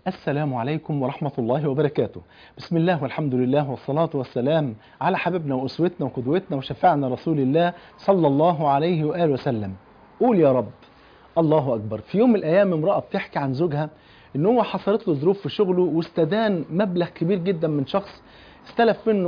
السلام عليكم ورحمة الله وبركاته بسم الله والحمد لله والصلاة والسلام على حبيبنا وأسوتنا وقدوتنا وشفاعنا رسول الله صلى الله عليه وآله وسلم قول يا رب الله أكبر في يوم من الأيام امرأة بتحكي عن زوجها إن هو حصلت له ظروف في شغله واستدان مبلغ كبير جدا من شخص استلف منه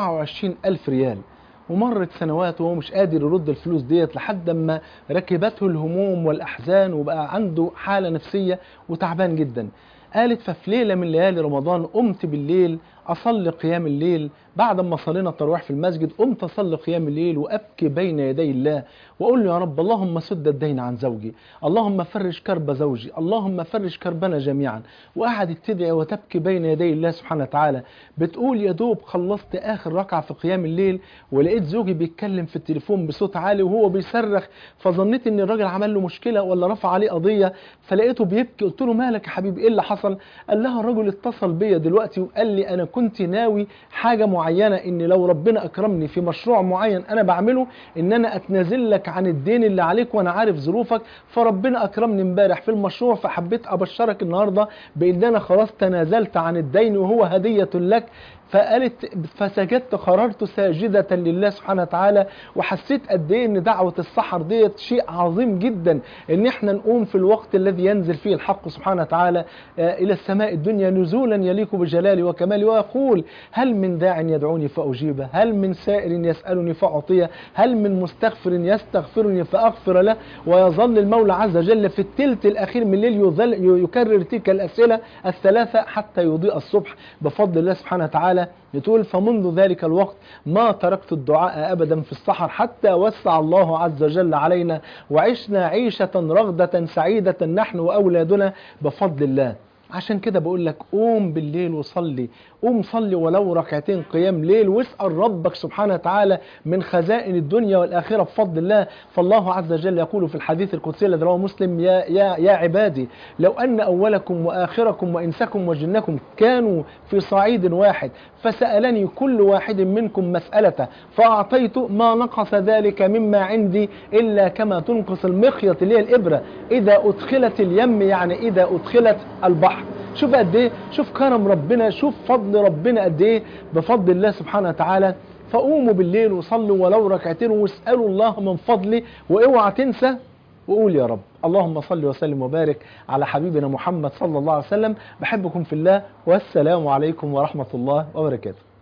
24 ألف ريال ومرت سنوات وهو مش قادر يرد الفلوس ديت لحد ما ركبته الهموم والأحزان وبقى عنده حالة نفسية وتعبان جدا قالت ففي ليلة من ليالي رمضان قمت بالليل أصلي قيام الليل بعد ما صلينا التراويح في المسجد قمت أصلي قيام الليل وأبكي بين يدي الله وأقول له يا رب اللهم سد الدين عن زوجي اللهم فرج كرب زوجي اللهم فرج كربنا جميعا وقعدت تدعي وتبكي بين يدي الله سبحانه وتعالى بتقول يا دوب خلصت آخر ركعة في قيام الليل ولقيت زوجي بيتكلم في التليفون بصوت عالي وهو بيصرخ فظنيت ان الراجل عمل له مشكلة ولا رفع عليه قضية فلقيته بيبكي قلت له مالك يا حبيبي ايه اللي حصل قال لها الرجل اتصل بيا دلوقتي وقال لي انا كنت ناوي حاجة معينة ان لو ربنا اكرمني في مشروع معين انا بعمله ان انا اتنازل لك عن الدين اللي عليك وانا عارف ظروفك فربنا اكرمني امبارح في المشروع فحبيت ابشرك النهاردة بان انا خلاص تنازلت عن الدين وهو هدية لك فقالت فسجدت قررت ساجدة لله سبحانه وتعالى وحسيت قد ايه ان دعوة السحر ديت شيء عظيم جدا ان احنا نقوم في الوقت الذي ينزل فيه الحق سبحانه وتعالى الى السماء الدنيا نزولا يليق بجلالي وكمالي ويقول هل من داع يدعوني فاجيبه هل من سائر يسالني فاعطيه هل من مستغفر يستغفرني فاغفر له ويظل المولى عز وجل في الثلث الاخير من الليل يظل يكرر تلك الاسئله الثلاثه حتى يضيء الصبح بفضل الله سبحانه وتعالى يقول فمنذ ذلك الوقت ما تركت الدعاء أبدا في السحر حتى وسع الله عز وجل علينا وعشنا عيشة رغدة سعيدة نحن وأولادنا بفضل الله عشان كده بقول لك قوم بالليل وصلي قوم صلي ولو ركعتين قيام ليل واسأل ربك سبحانه وتعالى من خزائن الدنيا والآخرة بفضل الله فالله عز وجل يقول في الحديث القدسي الذي رواه مسلم يا, يا, يا عبادي لو أن أولكم وآخركم وإنسكم وجنكم كانوا في صعيد واحد فسألني كل واحد منكم مسألة فأعطيت ما نقص ذلك مما عندي إلا كما تنقص المخيط اللي هي الإبرة إذا أدخلت اليم يعني إذا أدخلت البحر شوف قد ايه شوف كرم ربنا شوف فضل ربنا قد ايه بفضل الله سبحانه وتعالى فقوموا بالليل وصلوا ولو ركعتين واسالوا الله من فضله واوعى تنسى وقول يا رب اللهم صل وسلم وبارك على حبيبنا محمد صلى الله عليه وسلم بحبكم في الله والسلام عليكم ورحمة الله وبركاته